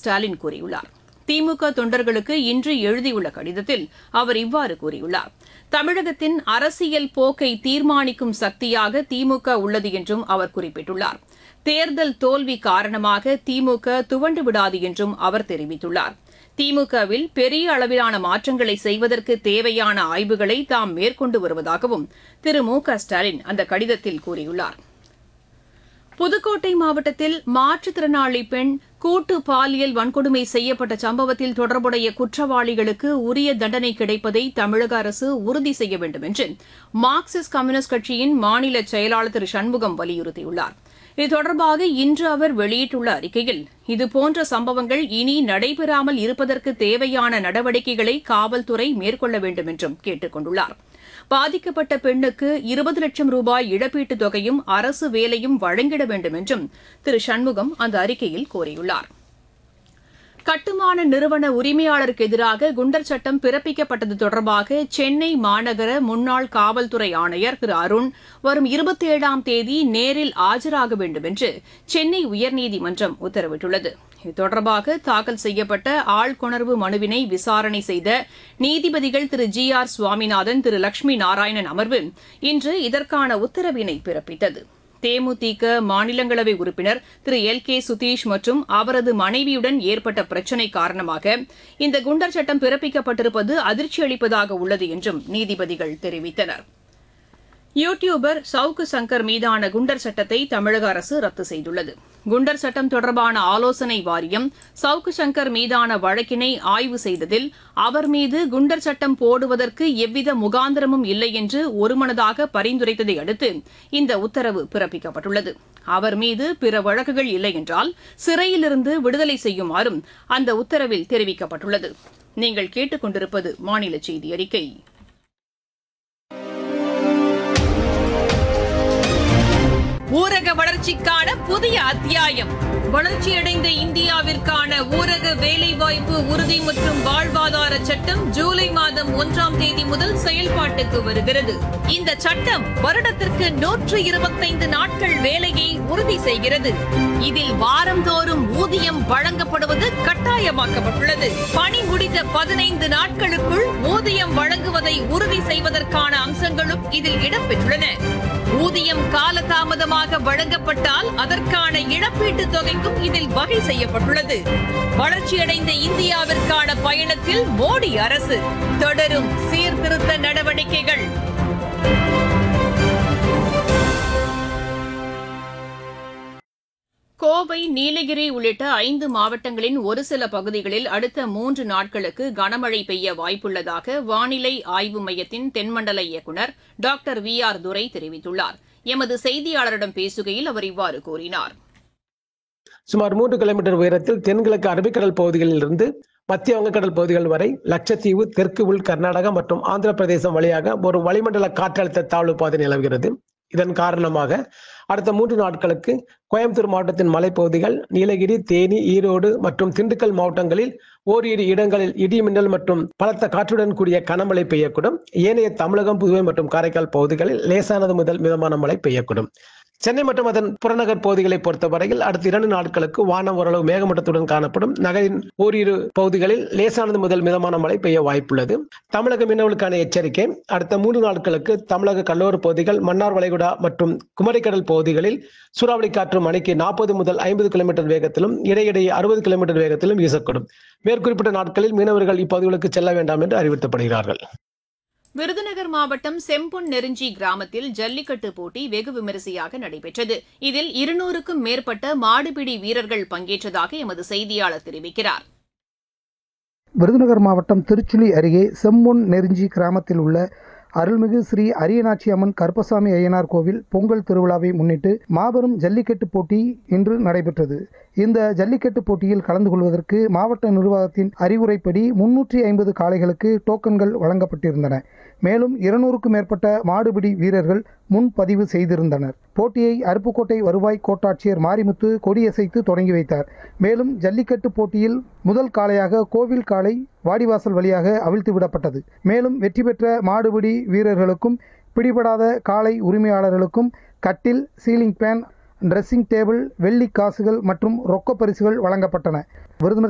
ஸ்டாலின் கூறியுள்ளார் திமுக தொண்டர்களுக்கு இன்று எழுதியுள்ள கடிதத்தில் அவர் இவ்வாறு கூறியுள்ளார் தமிழகத்தின் அரசியல் போக்கை தீர்மானிக்கும் சக்தியாக திமுக உள்ளது என்றும் அவர் குறிப்பிட்டுள்ளார் தேர்தல் தோல்வி காரணமாக திமுக துவண்டு விடாது என்றும் அவர் தெரிவித்துள்ளார் திமுகவில் பெரிய அளவிலான மாற்றங்களை செய்வதற்கு தேவையான ஆய்வுகளை தாம் மேற்கொண்டு வருவதாகவும் திரு மு க ஸ்டாலின் அந்த கடிதத்தில் கூறியுள்ளார் புதுக்கோட்டை மாவட்டத்தில் மாற்றுத்திறனாளி பெண் கூட்டு பாலியல் வன்கொடுமை செய்யப்பட்ட சம்பவத்தில் தொடர்புடைய குற்றவாளிகளுக்கு உரிய தண்டனை கிடைப்பதை தமிழக அரசு உறுதி செய்ய வேண்டும் என்று மார்க்சிஸ்ட் கம்யூனிஸ்ட் கட்சியின் மாநில செயலாளர் திரு சண்முகம் வலியுறுத்தியுள்ளார் இது தொடர்பாக இன்று அவர் வெளியிட்டுள்ள அறிக்கையில் இதுபோன்ற சம்பவங்கள் இனி நடைபெறாமல் இருப்பதற்கு தேவையான நடவடிக்கைகளை காவல்துறை மேற்கொள்ள வேண்டும் என்றும் கேட்டுக் கொண்டுள்ளார் பாதிக்கப்பட்ட பெண்ணுக்கு இருபது லட்சம் ரூபாய் இழப்பீட்டுத் தொகையும் அரசு வேலையும் வழங்கிட வேண்டும் என்றும் திரு சண்முகம் அந்த அறிக்கையில் கோரியுள்ளார் கட்டுமான நிறுவன உரிமையாளருக்கு எதிராக குண்டர் சட்டம் பிறப்பிக்கப்பட்டது தொடர்பாக சென்னை மாநகர முன்னாள் காவல்துறை ஆணையர் திரு அருண் வரும் இருபத்தி ஏழாம் தேதி நேரில் ஆஜராக வேண்டும் என்று சென்னை உயர்நீதிமன்றம் உத்தரவிட்டுள்ளது இது தொடர்பாக தாக்கல் செய்யப்பட்ட ஆள்கொணர்வு மனுவினை விசாரணை செய்த நீதிபதிகள் திரு ஜி ஆர் சுவாமிநாதன் திரு லட்சுமி நாராயணன் அமர்வு இன்று இதற்கான உத்தரவினை பிறப்பித்தது தேமுதிக மாநிலங்களவை உறுப்பினர் திரு எல் கே சுதீஷ் மற்றும் அவரது மனைவியுடன் ஏற்பட்ட பிரச்சினை காரணமாக இந்த குண்டர் சட்டம் பிறப்பிக்கப்பட்டிருப்பது அதிர்ச்சி அளிப்பதாக உள்ளது என்றும் நீதிபதிகள் தெரிவித்தனர் யூ டியூபர் சவுக்கு சங்கர் மீதான குண்டர் சட்டத்தை தமிழக அரசு ரத்து செய்துள்ளது குண்டர் சட்டம் தொடர்பான ஆலோசனை வாரியம் சவுக்கு சங்கர் மீதான வழக்கினை ஆய்வு செய்ததில் அவர் மீது குண்டர் சட்டம் போடுவதற்கு எவ்வித முகாந்திரமும் இல்லை என்று ஒருமனதாக பரிந்துரைத்ததை அடுத்து இந்த உத்தரவு பிறப்பிக்கப்பட்டுள்ளது அவர் மீது பிற வழக்குகள் இல்லை என்றால் சிறையிலிருந்து விடுதலை செய்யுமாறும் அந்த உத்தரவில் தெரிவிக்கப்பட்டுள்ளது நீங்கள் கேட்டுக்கொண்டிருப்பது மாநில செய்தி அறிக்கை ஊரக வளர்ச்சிக்கான புதிய அத்தியாயம் வளர்ச்சியடைந்த இந்தியாவிற்கான ஊரக வேலைவாய்ப்பு உறுதி மற்றும் வாழ்வாதார சட்டம் ஜூலை மாதம் ஒன்றாம் தேதி முதல் செயல்பாட்டுக்கு வருகிறது இந்த சட்டம் வருடத்திற்கு நூற்று இருபத்தைந்து நாட்கள் வேலையை உறுதி செய்கிறது இதில் வாரந்தோறும் ஊதியம் வழங்கப்படுவது கட்டாயமாக்கப்பட்டுள்ளது பணி முடிந்த பதினைந்து நாட்களுக்குள் ஊதியம் வழங்குவதை உறுதி செய்வதற்கான அம்சங்களும் இதில் இடம்பெற்றுள்ளன ஊதியம் காலதாமதமாக வழங்கப்பட்டால் அதற்கான இழப்பீட்டுத் தொகைக்கும் இதில் வகை செய்யப்பட்டுள்ளது வளர்ச்சியடைந்த இந்தியாவிற்கான பயணத்தில் மோடி அரசு தொடரும் சீர்திருத்த நடவடிக்கைகள் கோவை நீலகிரி உள்ளிட்ட ஐந்து மாவட்டங்களின் ஒரு சில பகுதிகளில் அடுத்த மூன்று நாட்களுக்கு கனமழை பெய்ய வாய்ப்புள்ளதாக வானிலை ஆய்வு மையத்தின் தென்மண்டல இயக்குநர் டாக்டர் வி ஆர் துரை தெரிவித்துள்ளார் எமது செய்தியாளரிடம் பேசுகையில் அவர் இவ்வாறு கூறினார் சுமார் மூன்று கிலோமீட்டர் உயரத்தில் தென்கிழக்கு அரபிக்கடல் பகுதிகளில் இருந்து மத்திய வங்கக்கடல் பகுதிகள் வரை லட்சத்தீவு தெற்கு உள் கர்நாடகா மற்றும் ஆந்திர பிரதேசம் வழியாக ஒரு வளிமண்டல காற்றழுத்த தாழ்வு பாதை நிலவுகிறது இதன் காரணமாக அடுத்த மூன்று நாட்களுக்கு கோயம்புத்தூர் மாவட்டத்தின் மலைப்பகுதிகள் நீலகிரி தேனி ஈரோடு மற்றும் திண்டுக்கல் மாவட்டங்களில் ஓரிரு இடங்களில் இடி மின்னல் மற்றும் பலத்த காற்றுடன் கூடிய கனமழை பெய்யக்கூடும் ஏனைய தமிழகம் புதுவை மற்றும் காரைக்கால் பகுதிகளில் லேசானது முதல் மிதமான மழை பெய்யக்கூடும் சென்னை மற்றும் அதன் புறநகர் பகுதிகளை பொறுத்தவரையில் அடுத்த இரண்டு நாட்களுக்கு வானம் ஓரளவு மேகமூட்டத்துடன் காணப்படும் நகரின் ஓரிரு பகுதிகளில் லேசானது முதல் மிதமான மழை பெய்ய வாய்ப்புள்ளது தமிழக மீனவர்களுக்கான எச்சரிக்கை அடுத்த மூன்று நாட்களுக்கு தமிழக கடலோர பகுதிகள் மன்னார் வளைகுடா மற்றும் குமரிக்கடல் பகுதிகளில் சூறாவளி காற்று மணிக்கு நாற்பது முதல் ஐம்பது கிலோமீட்டர் வேகத்திலும் இடையிடையே அறுபது கிலோமீட்டர் வேகத்திலும் வீசக்கூடும் மேற்குறிப்பிட்ட நாட்களில் மீனவர்கள் இப்பகுதிகளுக்கு செல்ல வேண்டாம் என்று அறிவுறுத்தப்படுகிறார்கள் விருதுநகர் மாவட்டம் செம்பொன் நெருஞ்சி கிராமத்தில் ஜல்லிக்கட்டு போட்டி வெகு விமரிசையாக நடைபெற்றது இதில் இருநூறுக்கும் மேற்பட்ட மாடுபிடி வீரர்கள் பங்கேற்றதாக எமது செய்தியாளர் தெரிவிக்கிறார் விருதுநகர் மாவட்டம் திருச்சுழி அருகே செம்பொன் நெருஞ்சி கிராமத்தில் உள்ள அருள்மிகு ஸ்ரீ அரியநாச்சி அம்மன் கருப்பசாமி ஐயனார் கோவில் பொங்கல் திருவிழாவை முன்னிட்டு மாபெரும் ஜல்லிக்கட்டு போட்டி இன்று நடைபெற்றது இந்த ஜல்லிக்கட்டு போட்டியில் கலந்து கொள்வதற்கு மாவட்ட நிர்வாகத்தின் அறிவுரைப்படி முன்னூற்றி ஐம்பது காளைகளுக்கு டோக்கன்கள் வழங்கப்பட்டிருந்தன மேலும் இருநூறுக்கும் மேற்பட்ட மாடுபிடி வீரர்கள் முன்பதிவு செய்திருந்தனர் போட்டியை அருப்புக்கோட்டை வருவாய் கோட்டாட்சியர் மாரிமுத்து கொடியசைத்து தொடங்கி வைத்தார் மேலும் ஜல்லிக்கட்டு போட்டியில் முதல் காளையாக கோவில் காளை வாடிவாசல் வழியாக அவிழ்த்து விடப்பட்டது மேலும் வெற்றி பெற்ற மாடுபிடி வீரர்களுக்கும் பிடிபடாத காளை உரிமையாளர்களுக்கும் கட்டில் சீலிங் பேன் ட்ரெஸ்ஸிங் டேபிள் வெள்ளி காசுகள் மற்றும் ரொக்க பரிசுகள் வழங்கப்பட்டன விருதுநகர்